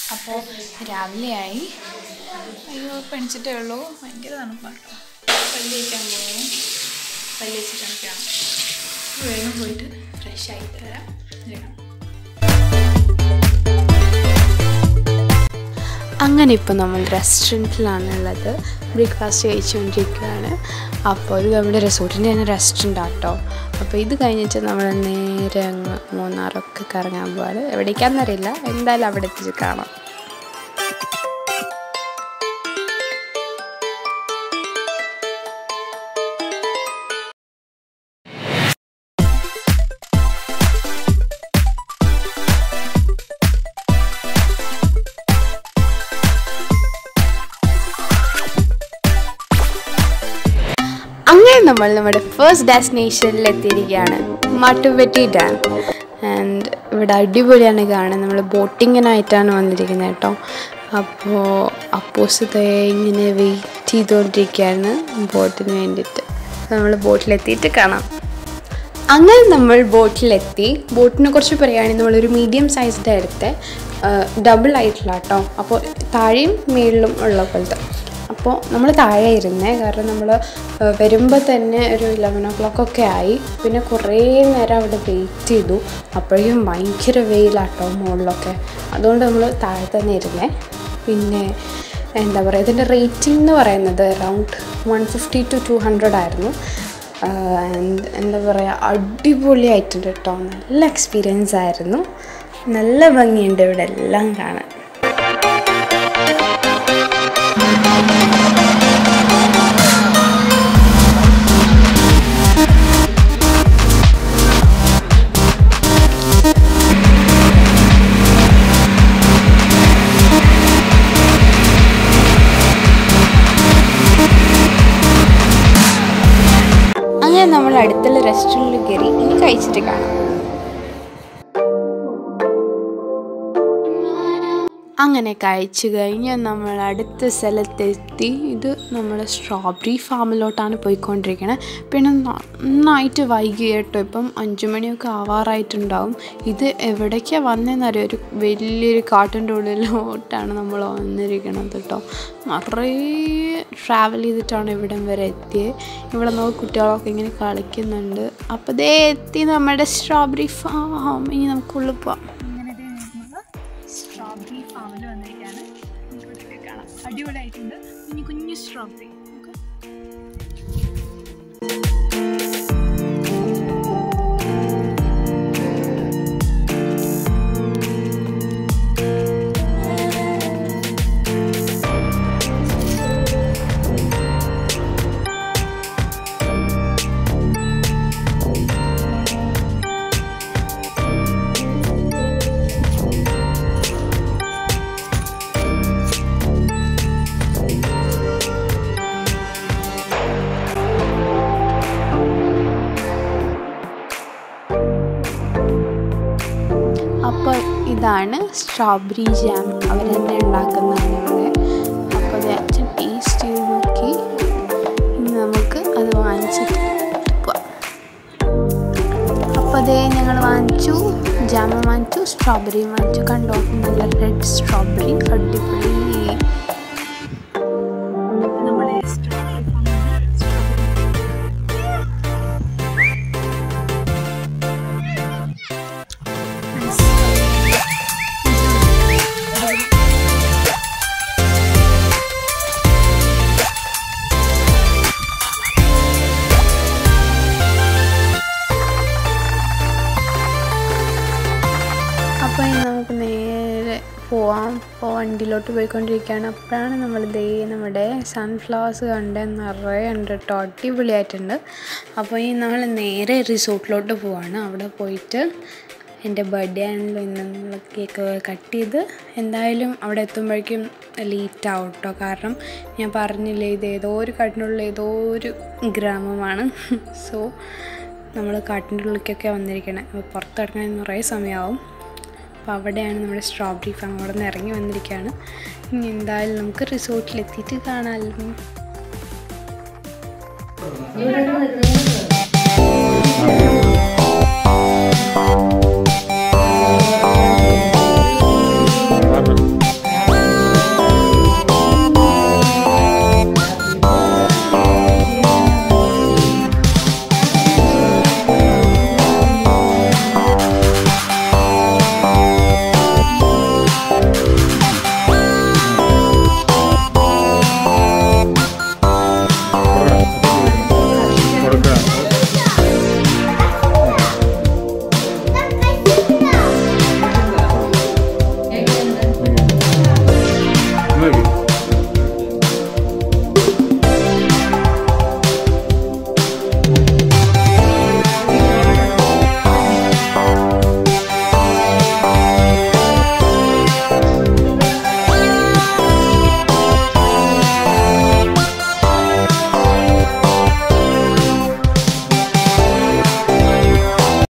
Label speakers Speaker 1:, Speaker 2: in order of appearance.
Speaker 1: അപ്പോൾ രാവിലെയായി അയ്യോ ഇപ്പം എണിച്ചിട്ടേ ഉള്ളൂ ഭയങ്കര തണുപ്പാണ് പല്ല് തേക്കാൻ പോകും പല്ല് വെച്ചിട്ടാണ് കാണാം വേഗം പോയിട്ട് ഫ്രഷ് ആയിട്ട് വരാം വേഗം
Speaker 2: അങ്ങനെ ഇപ്പോൾ നമ്മൾ റെസ്റ്റോറൻറ്റിലാണുള്ളത് ബ്രേക്ക്ഫാസ്റ്റ് കഴിച്ചുകൊണ്ടിരിക്കുകയാണ് അപ്പോൾ ഇത് നമ്മുടെ റിസോർട്ടിൻ്റെ തന്നെ റെസ്റ്റോറൻ്റ് ആട്ടോ അപ്പോൾ ഇത് കഴിഞ്ഞിട്ട് നമ്മൾ നേരെ അങ്ങ് മൂന്നാറൊക്കെ കറങ്ങാൻ പോവാണ് എവിടേക്കാണെന്നറിയില്ല എന്തായാലും അവിടെ എത്തിച്ച് കാണാം അങ്ങനെ നമ്മൾ നമ്മുടെ ഫസ്റ്റ് ഡെസ്റ്റിനേഷനിൽ എത്തിയിരിക്കുകയാണ് മാട്ടുപെട്ടി ഡാം ആൻഡ് ഇവിടെ അടിപൊളിയാണ് കാണാൻ നമ്മൾ ബോട്ടിങ്ങിനായിട്ടാണ് വന്നിരിക്കുന്നത് കേട്ടോ അപ്പോൾ അപ്പോസ് ഇങ്ങനെ വെയിറ്റ് ചെയ്തുകൊണ്ടിരിക്കുകയാണ് ബോട്ടിന് വേണ്ടിയിട്ട് നമ്മൾ ബോട്ടിലെത്തിയിട്ട് കാണാം അങ്ങനെ നമ്മൾ ബോട്ടിലെത്തി ബോട്ടിനെ കുറിച്ച് പറയുകയാണെങ്കിൽ നമ്മളൊരു മീഡിയം സൈസിൻ്റെ അടുത്ത് ഡബിൾ ആയിട്ടുള്ള കേട്ടോ അപ്പോൾ താഴെയും മേളിലും ഉള്ള പോലത്തെ അപ്പോൾ നമ്മൾ താഴെ ഇരുന്നേ കാരണം നമ്മൾ വരുമ്പോൾ തന്നെ ഒരു ഇലവൻ ഓ ക്ലോക്ക് ഒക്കെ ആയി പിന്നെ കുറേ നേരം അവിടെ വെയിറ്റ് ചെയ്തു അപ്പോഴേക്കും ഭയങ്കര വെയിലാട്ടോ മുകളിലൊക്കെ അതുകൊണ്ട് നമ്മൾ താഴെ തന്നെ ഇരുന്നേ പിന്നെ എന്താ പറയുക ഇതിൻ്റെ റേറ്റിംഗ് എന്ന് പറയുന്നത് around one fifty to two hundred ആയിരുന്നു ആൻഡ് എന്താ പറയുക അടിപൊളിയായിട്ടുണ്ട് കേട്ടോ നല്ല എക്സ്പീരിയൻസ് ആയിരുന്നു നല്ല ഭംഗിയുണ്ട് ഇവിടെ എല്ലാം കാണാൻ അങ്ങനെ നമ്മൾ അടുത്തുള്ള റെസ്റ്റോറൻറ്റിൽ കയറി ഇനി കഴിച്ചിട്ട് കാണാം അങ്ങനെ കഴിച്ചു കഴിഞ്ഞ് നമ്മൾ അടുത്ത സ്ഥലത്തെത്തി ഇത് നമ്മൾ സ്ട്രോബെറി ഫാമിലോട്ടാണ് പോയിക്കൊണ്ടിരിക്കുന്നത് പിന്നെ നന്നായിട്ട് വൈകി കേട്ടോ ഇപ്പം അഞ്ചു മണിയൊക്കെ ആവാറായിട്ടുണ്ടാവും ഇത് എവിടേക്കാണ് വന്നതെന്നറിയോ ഒരു വലിയൊരു കാട്ടിൻ്റെ ഉള്ളിലോട്ടാണ് നമ്മൾ വന്നിരിക്കുന്നത് കേട്ടോ നിറയെ ട്രാവൽ ചെയ്തിട്ടാണ് ഇവിടം വരെ എത്തിയത് ഇവിടെ നോക്കി കുട്ടികളൊക്കെ ഇങ്ങനെ കളിക്കുന്നുണ്ട് അപ്പോൾ ദേ എത്തി നമ്മുടെ സ്ട്രോബെറി ഫാം ഇനി നമുക്ക് ഉള്ളിൽ പോവാം
Speaker 1: അങ്ങനെ ദേ നമ്മൾ സ്ട്രോബെറി ഫാമിൽ വന്നിരിക്കുകയാണ് നിങ്ങൾക്ക് ഇവിടെ കാണാം അടിപൊളിയായിട്ടുണ്ട് കുഞ്ഞു കുഞ്ഞു സ്ട്രോബെറി
Speaker 2: അപ്പോൾ ഇതാണ് സ്ട്രോബെറി ജാം അവർ തന്നെ ഉണ്ടാക്കുന്നതാണ് ഇവിടെ അപ്പോൾ അത് അച്ഛൻ ടേസ്റ്റ് ചെയ്ത് നോക്കി ഇനി നമുക്ക് അത് വാങ്ങിച്ചിട്ട് പോവാം അപ്പോൾ അതേ ഞങ്ങൾ വാങ്ങിച്ചു ജാമ വാങ്ങിച്ചു സ്ട്രോബെറി വാങ്ങിച്ചു കണ്ടോ നല്ല റെഡ് സ്ട്രോബെറി അടിപൊളി
Speaker 1: നമ്മുടെ സ്ട്രോബെറി ഫാമിൽ
Speaker 2: അപ്പോൾ ഇനി നമുക്ക് നേരെ പോവാം ഇപ്പോൾ വണ്ടിയിലോട്ട് പോയിക്കൊണ്ടിരിക്കുകയാണ് അപ്പോഴാണ് നമ്മൾ ദേ നമ്മുടെ സൺഫ്ലവേഴ്സ് കണ്ടത് നിറയെ ഉണ്ട് കേട്ടോ അടിപൊളിയായിട്ടുണ്ട് അപ്പോൾ ഇനി നമ്മൾ നേരെ റിസോർട്ടിലോട്ട് പോവാണ് അവിടെ പോയിട്ട് എൻ്റെ ബർത്ത്ഡേ ആണല്ലോ ഇന്ന് നമ്മൾ കേക്ക് കട്ട് ചെയ്ത് എന്തായാലും അവിടെ എത്തുമ്പോഴേക്കും ലേറ്റ് ആവും കേട്ടോ കാരണം ഞാൻ പറഞ്ഞില്ലേ ഇത് ഏതോ ഒരു കാട്ടിനുള്ള ഏതോ ഒരു ഗ്രാമമാണ് സോ നമ്മൾ കാട്ടിൻ്റെ ഉള്ളിലേക്കൊക്കെ വന്നിരിക്കണേ അപ്പോൾ പുറത്ത് കിടക്കണേ നിറയെ സമയമാവും അപ്പോൾ അവിടെയാണ് നമ്മുടെ സ്ട്രോബെറി ഫാം അവിടെ നിന്ന് ഇറങ്ങി വന്നിരിക്കുകയാണ് ഇനി എന്തായാലും നമുക്ക് റിസോർട്ടിലെത്തിയിട്ട് കാണാമല്ലോ
Speaker 3: ഇവിടെ